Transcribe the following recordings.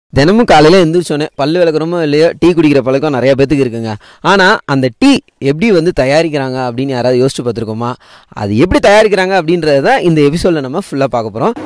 தினமும் காலையில் எழுந்திரிச்சோன்னே பல்லு விளக்குறோமோ இல்லையோ டீ குடிக்கிற பழக்கம் நிறைய பேத்துக்கு இருக்குங்க ஆனால் அந்த டீ எப்படி வந்து தயாரிக்கிறாங்க அப்படின்னு யாராவது யோசிச்சு பார்த்துருக்கோமா அது எப்படி தயாரிக்கிறாங்க அப்படின்றத தான் இந்த எபிசோடில் நம்ம ஃபுல்லாக பார்க்க போகிறோம்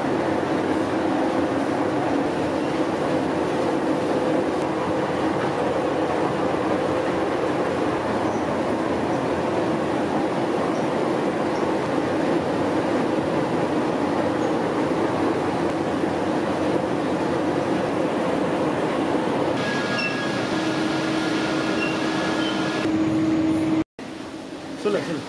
சொல்லு சொல்லு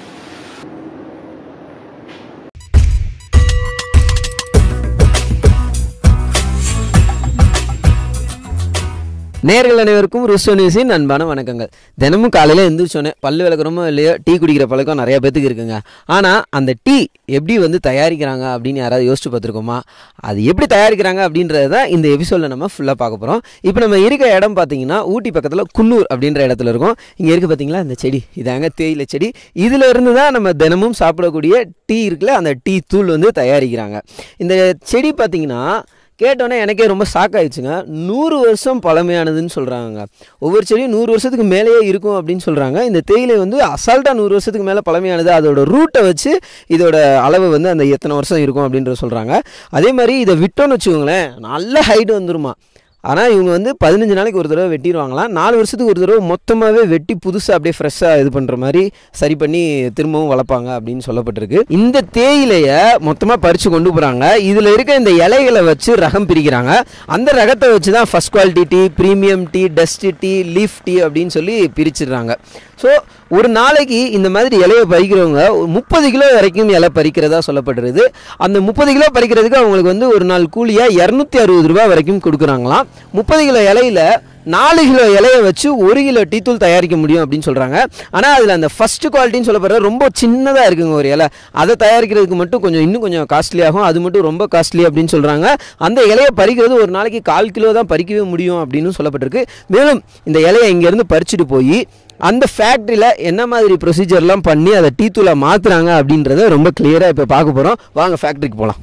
நேர்கள் அனைவருக்கும் ருஸ்டோ நியூஸின் அன்பான வணக்கங்கள் தினமும் காலையில் எழுந்திரிச்சோன்னே பல்லு விளக்குறோமோ இல்லையோ டீ குடிக்கிற பழக்கம் நிறைய பேத்துக்கு இருக்குங்க ஆனால் அந்த டீ எப்படி வந்து தயாரிக்கிறாங்க அப்படின்னு யாராவது யோசிச்சு பார்த்துருக்கோமா அது எப்படி தயாரிக்கிறாங்க அப்படின்றத தான் இந்த எபிசோடில் நம்ம ஃபுல்லாக பார்க்க போகிறோம் இப்போ நம்ம இருக்க இடம் பார்த்தீங்கன்னா ஊட்டி பக்கத்தில் குன்னூர் அப்படின்ற இடத்துல இருக்கோம் இங்கே இருக்குது பார்த்தீங்களா இந்த செடி இதாங்க தேயிலை செடி இதில் இருந்து தான் நம்ம தினமும் சாப்பிடக்கூடிய டீ இருக்குல்ல அந்த டீ தூள் வந்து தயாரிக்கிறாங்க இந்த செடி பார்த்தீங்கன்னா கேட்டோன்னே எனக்கே ரொம்ப ஷாக் ஆயிடுச்சுங்க நூறு வருஷம் பழமையானதுன்னு சொல்கிறாங்க ஒவ்வொரு செடியும் நூறு வருஷத்துக்கு மேலேயே இருக்கும் அப்படின்னு சொல்கிறாங்க இந்த தேயிலை வந்து அசால்ட்டாக நூறு வருஷத்துக்கு மேலே பழமையானது அதோட ரூட்டை வச்சு இதோட அளவு வந்து அந்த எத்தனை வருஷம் இருக்கும் அப்படின்றத சொல்கிறாங்க அதே மாதிரி இதை விட்டோன்னு வச்சுக்கோங்களேன் நல்ல ஹைட் வந்துருமா ஆனால் இவங்க வந்து பதினஞ்சு நாளைக்கு ஒரு தடவை வெட்டிடுவாங்களாம் நாலு வருஷத்துக்கு ஒரு தடவை மொத்தமாகவே வெட்டி புதுசாக அப்படியே ஃப்ரெஷ்ஷாக இது பண்ணுற மாதிரி சரி பண்ணி திரும்பவும் வளர்ப்பாங்க அப்படின்னு சொல்லப்பட்டிருக்கு இந்த தேயிலையை மொத்தமாக பறித்து கொண்டு போகிறாங்க இதில் இருக்க இந்த இலைகளை வச்சு ரகம் பிரிக்கிறாங்க அந்த ரகத்தை வச்சு தான் first quality tea premium tea dust tea leaf tea அப்படின்னு சொல்லி பிரிச்சிடுறாங்க ஸோ ஒரு நாளைக்கு இந்த மாதிரி இலையை பறிக்கிறவங்க முப்பது கிலோ வரைக்கும் இலை பறிக்கிறதா சொல்லப்படுறது அந்த முப்பது கிலோ பறிக்கிறதுக்கு அவங்களுக்கு வந்து ஒரு நாள் கூலியாக இரநூத்தி அறுபது ரூபா வரைக்கும் கொடுக்குறாங்களாம் முப்பது கிலோ இலையில நாலு கிலோ இலையை வச்சு ஒரு கிலோ டீ தூள் தயாரிக்க முடியும் அப்படின்னு சொல்கிறாங்க ஆனால் அதில் அந்த ஃபர்ஸ்ட் குவாலிட்டின்னு சொல்லப்படுற ரொம்ப சின்னதாக இருக்குங்க ஒரு இலை அதை தயாரிக்கிறதுக்கு மட்டும் கொஞ்சம் இன்னும் கொஞ்சம் காஸ்ட்லி ஆகும் அது மட்டும் ரொம்ப காஸ்ட்லி அப்படின்னு சொல்கிறாங்க அந்த இலையை பறிக்கிறது ஒரு நாளைக்கு கால் கிலோ தான் பறிக்கவே முடியும் அப்படின்னு சொல்லப்பட்டிருக்கு மேலும் இந்த இலையை இங்கேருந்து பறிச்சுட்டு போய் அந்த ஃபேக்ட்ரியில் என்ன மாதிரி ப்ரொசீஜர்லாம் பண்ணி அதை டீ தூளை மாற்றுறாங்க அப்படின்றத ரொம்ப கிளியராக இப்போ பார்க்க போகிறோம் வாங்க ஃபேக்ட்ரிக்கு போகலாம்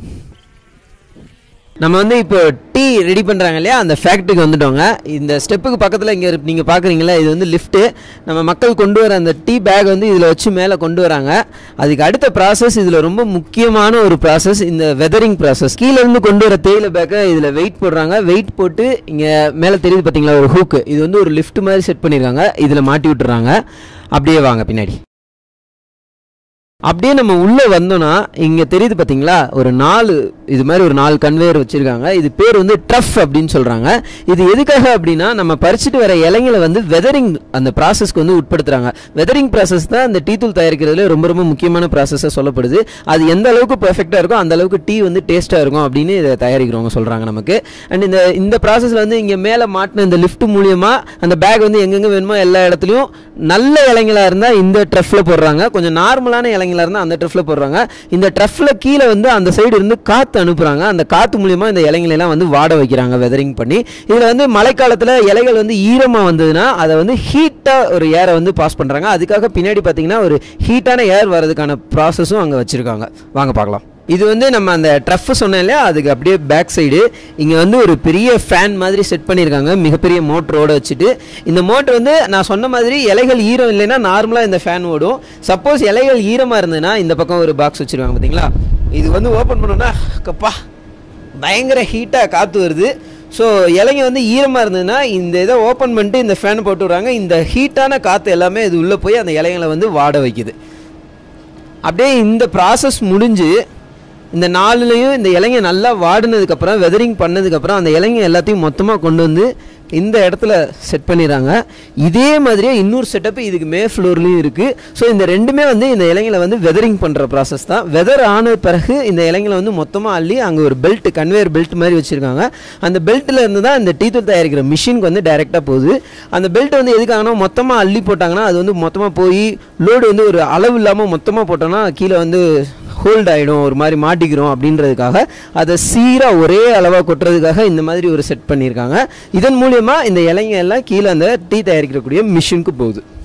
நம்ம வந்து இப்போ டீ ரெடி பண்ணுறாங்க இல்லையா அந்த ஃபேக்ட்ரிக்கு வந்துட்டோங்க இந்த ஸ்டெப்புக்கு பக்கத்தில் இங்கே நீங்கள் பார்க்குறீங்களா இது வந்து லிஃப்ட்டு நம்ம மக்கள் கொண்டு வர அந்த டீ பேக் வந்து இதில் வச்சு மேலே கொண்டு வராங்க அதுக்கு அடுத்த ப்ராசஸ் இதில் ரொம்ப முக்கியமான ஒரு ப்ராசஸ் இந்த வெதரிங் ப்ராசஸ் கீழே இருந்து கொண்டு வர தேயிலை பேக்கை இதில் வெயிட் போடுறாங்க வெயிட் போட்டு இங்கே மேலே தெரியுது பார்த்தீங்களா ஒரு ஹூக்கு இது வந்து ஒரு லிஃப்ட் மாதிரி செட் பண்ணியிருக்காங்க இதில் மாட்டி விட்டுறாங்க அப்படியே வாங்க பின்னாடி அப்படியே நம்ம உள்ளே வந்தோம்னா இங்கே தெரியுது பார்த்தீங்களா ஒரு நாலு இது மாதிரி ஒரு நாலு கன்வேயர் வச்சுருக்காங்க இது பேர் வந்து ட்ரஃப் அப்படின்னு சொல்கிறாங்க இது எதுக்காக அப்படின்னா நம்ம பறிச்சுட்டு வர இலைங்களை வந்து வெதரிங் அந்த ப்ராசஸ்க்கு வந்து உட்படுத்துகிறாங்க வெதரிங் ப்ராசஸ் தான் இந்த டீ தூள் தயாரிக்கிறதுல ரொம்ப ரொம்ப முக்கியமான ப்ராசஸாக சொல்லப்படுது அது எந்த அளவுக்கு பெர்ஃபெக்டாக இருக்கோ அந்த அளவுக்கு டீ வந்து டேஸ்ட்டாக இருக்கும் அப்படின்னு இதை தயாரிக்கிறவங்க சொல்கிறாங்க நமக்கு அண்ட் இந்த இந்த ப்ராசஸில் வந்து இங்கே மேலே மாட்டின இந்த லிஃப்ட் மூலியமாக அந்த பேக் வந்து எங்கெங்கே வேணுமோ எல்லா இடத்துலையும் நல்ல இலைங்களாக இருந்தால் இந்த ட்ரஃப்பில் போடுறாங்க கொஞ்சம் நார்மலான இலைங்களா இருந்தால் அந்த ட்ரஃப்பில் போடுறாங்க இந்த ட்ரஃப்பில் கீழே வந்து அந்த சைடு இருந்து காற்று அனுப்புகிறாங்க அந்த காற்று மூலியமாக இந்த இலைங்களெல்லாம் வந்து வாட வைக்கிறாங்க வெதரிங் பண்ணி இதில் வந்து மழைக்காலத்தில் இலைகள் வந்து ஈரமாக வந்ததுன்னா அதை வந்து ஹீட்டாக ஒரு ஏரை வந்து பாஸ் பண்ணுறாங்க அதுக்காக பின்னாடி பார்த்தீங்கன்னா ஒரு ஹீட்டான ஏர் வர்றதுக்கான ப்ராசஸும் அங்கே வச்சுருக்காங்க வாங்க பார்க்கலாம் இது வந்து நம்ம அந்த ட்ரஃப் சொன்னேன் இல்லையா அதுக்கு அப்படியே பேக் சைடு இங்கே வந்து ஒரு பெரிய ஃபேன் மாதிரி செட் பண்ணியிருக்காங்க மிகப்பெரிய மோட்டரோட வச்சுட்டு இந்த மோட்டர் வந்து நான் சொன்ன மாதிரி இலைகள் ஈரம் இல்லைன்னா நார்மலாக இந்த ஃபேன் ஓடும் சப்போஸ் இலைகள் ஈரமாக இருந்ததுன்னா இந்த பக்கம் ஒரு பாக்ஸ் வச்சுருவாங்க பார்த்தீங்களா இது வந்து ஓப்பன் பண்ணோன்னா கப்பா பயங்கர ஹீட்டாக காற்று வருது ஸோ இலைங்க வந்து ஈரமாக இருந்ததுன்னா இந்த இதை ஓப்பன் பண்ணிட்டு இந்த ஃபேன் போட்டு விட்றாங்க இந்த ஹீட்டான காற்று எல்லாமே இது உள்ளே போய் அந்த இலைங்களை வந்து வாட வைக்குது அப்படியே இந்த ப்ராசஸ் முடிஞ்சு இந்த நாலுலேயும் இந்த இலைங்க நல்லா வாடினதுக்கப்புறம் வெதரிங் பண்ணதுக்கப்புறம் அந்த இலைங்க எல்லாத்தையும் மொத்தமாக கொண்டு வந்து இந்த இடத்துல செட் பண்ணிடுறாங்க இதே மாதிரியே இன்னொரு செட்டப் இதுக்கு மே ஃப்ளோர்லேயும் இருக்குது ஸோ இந்த ரெண்டுமே வந்து இந்த இலைங்களை வந்து வெதரிங் பண்ணுற ப்ராசஸ் தான் வெதர் ஆன பிறகு இந்த இலைங்களை வந்து மொத்தமாக அள்ளி அங்கே ஒரு பெல்ட் கன்வேயர் பெல்ட் மாதிரி வச்சுருக்காங்க அந்த பெல்ட்டில் இருந்து தான் இந்த டீ தூள் தயாரிக்கிற மிஷினுக்கு வந்து டைரெக்டாக போகுது அந்த பெல்ட் வந்து எதுக்காகனா மொத்தமாக அள்ளி போட்டாங்கன்னா அது வந்து மொத்தமாக போய் லோடு வந்து ஒரு அளவு இல்லாமல் மொத்தமாக போட்டோன்னா கீழே வந்து ஹோல்ட் ஆகிடும் ஒரு மாதிரி மாட்டிக்கிறோம் அப்படின்றதுக்காக அதை சீராக ஒரே அளவாக கொட்டுறதுக்காக இந்த மாதிரி ஒரு செட் பண்ணியிருக்காங்க இதன் மூலியமாக இந்த இலைங்க எல்லாம் கீழே அந்த டீ தயாரிக்கக்கூடிய மிஷினுக்கு போகுது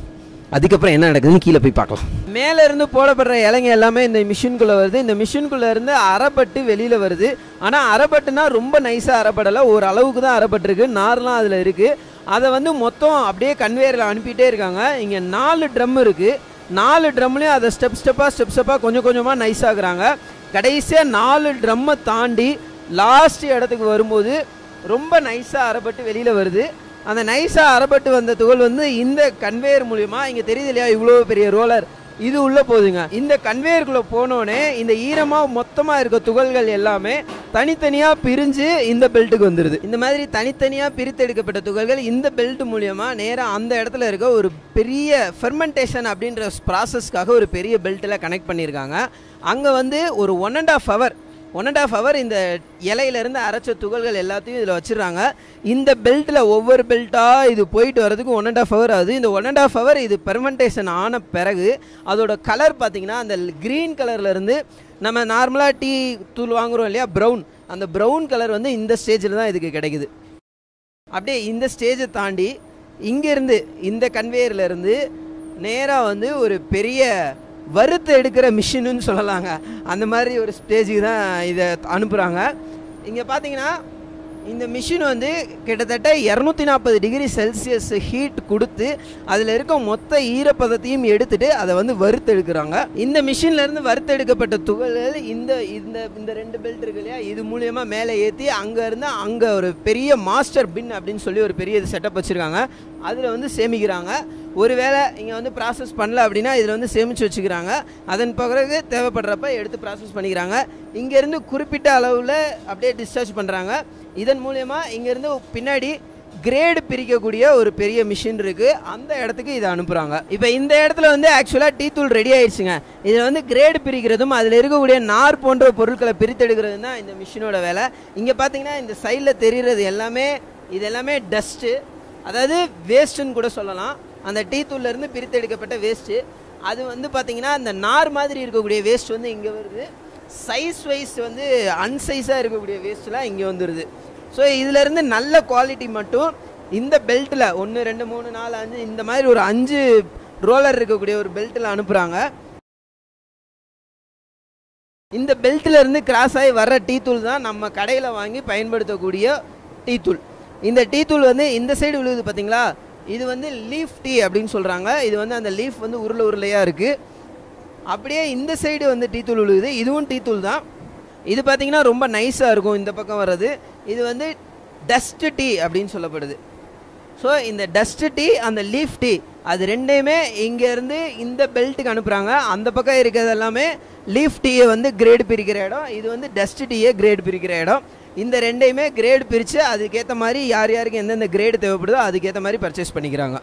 அதுக்கப்புறம் என்ன நடக்குதுன்னு கீழே போய் பார்க்கலாம் மேலே இருந்து போடப்படுற இலைங்க எல்லாமே இந்த மிஷின்குள்ளே வருது இந்த மிஷின்குள்ளே இருந்து அரைப்பட்டு வெளியில் வருது ஆனால் அரைப்பட்டுனா ரொம்ப நைஸாக அரைப்படலை ஒரு அளவுக்கு தான் அரைப்பட்டிருக்கு நார்லாம் அதில் இருக்குது அதை வந்து மொத்தம் அப்படியே கன்வேயரில் அனுப்பிட்டே இருக்காங்க இங்கே நாலு ட்ரம் இருக்குது நாலு ட்ரம்லேயும் அதை ஸ்டெப் ஸ்டெப்பாக ஸ்டெப் ஸ்டெப்பாக கொஞ்சம் கொஞ்சமாக நைஸ் ஆகுறாங்க கடைசியாக நாலு ட்ரம்மை தாண்டி லாஸ்ட் இடத்துக்கு வரும்போது ரொம்ப நைஸாக அரைப்பட்டு வெளியில் வருது அந்த நைஸாக அரைப்பட்டு வந்த துகள் வந்து இந்த கன்வேயர் மூலியமா இங்கே தெரியுது இல்லையா இவ்வளோ பெரிய ரோலர் இது உள்ளே போகுதுங்க இந்த கன்வேயருக்குள்ளே போனோடனே இந்த ஈரமாக மொத்தமாக இருக்க துகள்கள் எல்லாமே தனித்தனியாக பிரிஞ்சு இந்த பெல்ட்டுக்கு வந்துடுது இந்த மாதிரி தனித்தனியாக பிரித்தெடுக்கப்பட்ட துகள்கள் இந்த பெல்ட் மூலியமாக நேராக அந்த இடத்துல இருக்க ஒரு பெரிய ஃபெர்மெண்டேஷன் அப்படின்ற ப்ராசஸ்க்காக ஒரு பெரிய பெல்ட்டில் கனெக்ட் பண்ணியிருக்காங்க அங்கே வந்து ஒரு one and half hour one and half hour இந்த இலையிலேருந்து அரைச்ச துகள்கள் எல்லாத்தையும் இதில் வச்சிடுறாங்க இந்த பெல்ட்டில் ஒவ்வொரு பெல்ட்டாக இது போயிட்டு வரதுக்கு ஒன் அண்ட் ஆஃப் ஹவர் ஆகுது இந்த ஒன் அண்ட் ஆஃப் ஹவர் இது பெர்மெண்டேஷன் ஆன பிறகு அதோட கலர் பார்த்தீங்கன்னா அந்த க்ரீன் கலர்லேருந்து நம்ம நார்மலாக டீ தூள் வாங்குறோம் இல்லையா ப்ரௌன் அந்த ப்ரௌன் கலர் வந்து இந்த ஸ்டேஜில் தான் இதுக்கு கிடைக்குது அப்படியே இந்த ஸ்டேஜை தாண்டி இங்கேருந்து இந்த கன்வேயர்ல இருந்து நேராக வந்து ஒரு பெரிய வறுத்து எடுக்கிற மிஷினுன்னு சொல்லலாங்க அந்த மாதிரி ஒரு ஸ்டேஜுக்கு தான் இதை அனுப்புகிறாங்க இங்கே பார்த்தீங்கன்னா இந்த மிஷின் வந்து கிட்டத்தட்ட இரநூத்தி நாற்பது டிகிரி செல்சியஸ் ஹீட் கொடுத்து அதில் இருக்க மொத்த ஈரப்பதத்தையும் எடுத்துட்டு அதை வந்து வறுத்தெடுக்கிறாங்க இந்த மிஷின்ல இருந்து வறுத்தெடுக்கப்பட்ட துகள்கள் இந்த இந்த இந்த ரெண்டு பெல்ட் இருக்கு இல்லையா இது மூலியமா மேலே ஏற்றி அங்கே இருந்து அங்கே ஒரு பெரிய மாஸ்டர் பின் அப்படின்னு சொல்லி ஒரு பெரிய செட்டப் வச்சுருக்காங்க அதில் வந்து சேமிக்கிறாங்க ஒருவேளை இங்கே வந்து ப்ராசஸ் பண்ணல அப்படின்னா இதில் வந்து சேமித்து வச்சுக்கிறாங்க அதன் பிறகு தேவைப்படுறப்ப எடுத்து ப்ராசஸ் பண்ணிக்கிறாங்க இங்கேருந்து குறிப்பிட்ட அளவில் அப்படியே டிஸ்சார்ஜ் பண்ணுறாங்க இதன் மூலயமா இங்கேருந்து பின்னாடி கிரேடு பிரிக்கக்கூடிய ஒரு பெரிய மிஷின் இருக்குது அந்த இடத்துக்கு இதை அனுப்புகிறாங்க இப்போ இந்த இடத்துல வந்து ஆக்சுவலாக டீ தூள் ரெடி ஆயிடுச்சுங்க இதில் வந்து கிரேடு பிரிக்கிறதும் அதில் இருக்கக்கூடிய நார் போன்ற பொருட்களை பிரித்தெடுக்கிறது தான் இந்த மிஷினோட வேலை இங்கே பார்த்தீங்கன்னா இந்த சைடில் தெரிகிறது எல்லாமே இது எல்லாமே டஸ்ட்டு அதாவது வேஸ்ட்டுன்னு கூட சொல்லலாம் அந்த டீ தூள்லேருந்து பிரித்தெடுக்கப்பட்ட வேஸ்ட்டு அது வந்து பார்த்தீங்கன்னா அந்த நார் மாதிரி இருக்கக்கூடிய வேஸ்ட் வந்து இங்கே வருது சைஸ் வைஸ் வந்து அன்சைஸாக இருக்கக்கூடிய வேஸ்ட்லாம் இங்கே வந்துடுது ஸோ இதிலேருந்து நல்ல குவாலிட்டி மட்டும் இந்த பெல்ட்டில் ஒன்று ரெண்டு மூணு நாலு அஞ்சு இந்த மாதிரி ஒரு அஞ்சு ரோலர் இருக்கக்கூடிய ஒரு பெல்ட்டில் அனுப்புகிறாங்க இந்த பெல்ட்டில் இருந்து கிராஸ் ஆகி வர்ற டீ தூள் தான் நம்ம கடையில் வாங்கி பயன்படுத்தக்கூடிய டீ தூள் இந்த டீ தூள் வந்து இந்த சைடு விழுகுது பார்த்தீங்களா இது வந்து லீஃப் டீ அப்படின்னு சொல்கிறாங்க இது வந்து அந்த லீஃப் வந்து உருளை உருளையாக இருக்குது அப்படியே இந்த சைடு வந்து டீ தூள் விழுகுது இதுவும் டீ தூள் தான் இது பார்த்தீங்கன்னா ரொம்ப நைஸாக இருக்கும் இந்த பக்கம் வர்றது இது வந்து டஸ்ட் டீ அப்படின்னு சொல்லப்படுது ஸோ இந்த டஸ்ட் டீ அந்த லீஃப் டீ அது ரெண்டையுமே இங்கேருந்து இந்த பெல்ட்டுக்கு அனுப்புகிறாங்க அந்த பக்கம் இருக்கிறது எல்லாமே லீஃப் டீயை வந்து கிரேடு பிரிக்கிற இடம் இது வந்து டஸ்ட் டீயை கிரேடு பிரிக்கிற இடம் இந்த ரெண்டையுமே கிரேடு பிரித்து அதுக்கேற்ற மாதிரி யார் யாருக்கு எந்தெந்த கிரேடு தேவைப்படுதோ அதுக்கேற்ற மாதிரி பர்ச்சேஸ் பண்ணிக்கிறாங்க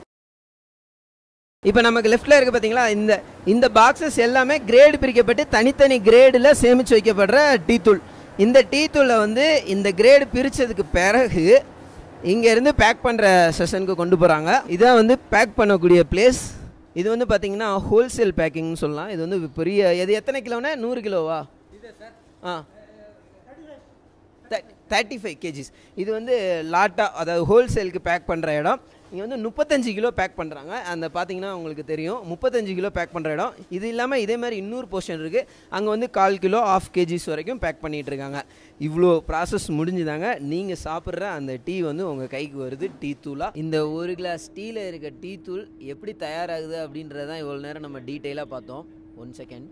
இப்போ நமக்கு லெஃப்ட்டில் இருக்க பார்த்தீங்களா இந்த இந்த பாக்ஸஸ் எல்லாமே கிரேடு பிரிக்கப்பட்டு தனித்தனி கிரேடில் சேமித்து வைக்கப்படுற டீ தூள் இந்த டீ தூளை வந்து இந்த கிரேடு பிரித்ததுக்கு பிறகு இங்கேருந்து பேக் பண்ணுற செஷனுக்கு கொண்டு போகிறாங்க இதான் வந்து பேக் பண்ணக்கூடிய பிளேஸ் இது வந்து பார்த்தீங்கன்னா ஹோல்சேல் பேக்கிங்னு சொல்லலாம் இது வந்து பெரிய இது எத்தனை கிலோன்னா நூறு கிலோவா ஆ தேர்ட்டி ஃபைவ் கேஜிஸ் இது வந்து லாட்டா அதாவது ஹோல்சேலுக்கு பேக் பண்ணுற இடம் இங்கே வந்து முப்பத்தஞ்சு கிலோ பேக் பண்ணுறாங்க அந்த பார்த்தீங்கன்னா உங்களுக்கு தெரியும் முப்பத்தஞ்சு கிலோ பேக் பண்ணுற இடம் இது இல்லாமல் இதே மாதிரி இன்னொரு போர்ஷன் இருக்குது அங்கே வந்து கால் கிலோ ஆஃப் கேஜிஸ் வரைக்கும் பேக் பண்ணிகிட்டு இருக்காங்க இவ்வளோ ப்ராசஸ் முடிஞ்சுதாங்க நீங்கள் சாப்பிட்ற அந்த டீ வந்து உங்கள் கைக்கு வருது டீ தூளாக இந்த ஒரு கிளாஸ் டீயில் இருக்க டீ தூள் எப்படி தயாராகுது அப்படின்றதான் இவ்வளோ நேரம் நம்ம டீட்டெயிலாக பார்த்தோம் ஒன் செகண்ட்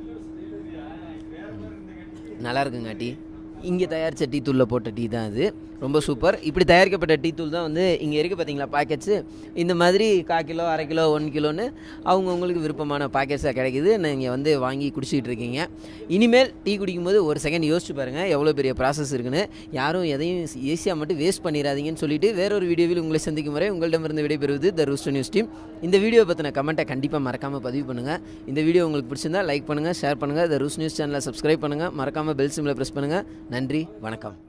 நல்லா இருக்குங்க டீ இங்கே தயாரித்த டீ தூளில் போட்ட டீ தான் இது ரொம்ப சூப்பர் இப்படி தயாரிக்கப்பட்ட டீ தூள் தான் வந்து இங்கே இருக்குது பார்த்தீங்களா பாக்கெட்ஸு இந்த மாதிரி கால் கிலோ அரை கிலோ ஒன் கிலோன்னு அவங்கவுங்களுக்கு விருப்பமான பாக்கெட்ஸாக கிடைக்குது நீங்கள் வந்து வாங்கி குடிச்சிக்கிட்டு இருக்கீங்க இனிமேல் டீ குடிக்கும்போது ஒரு செகண்ட் யோசிச்சு பாருங்கள் எவ்வளோ பெரிய ப்ராசஸ் இருக்குன்னு யாரும் எதையும் ஈஸியாக மட்டும் வேஸ்ட் பண்ணிடாதீங்கன்னு சொல்லிட்டு வேறொரு வீடியோவில் உங்களை சந்திக்கும் வரை உங்களிடமிருந்து விடைபெறுவது த ரூஸ்ட் நியூஸ் டீம் இந்த வீடியோ பற்றின கமெண்ட்டை கண்டிப்பாக மறக்காமல் பதிவு பண்ணுங்கள் இந்த வீடியோ உங்களுக்கு பிடிச்சிருந்தா லைக் பண்ணுங்கள் ஷேர் பண்ணுங்கள் த ரூஸ் நியூஸ் சேனலை சப்ஸ்கிரைப் பண்ணுங்கள் மறக்காமல் பெல் சிம்மில் ப்ரெஸ் பண்ணுங்கள் நன்றி வணக்கம்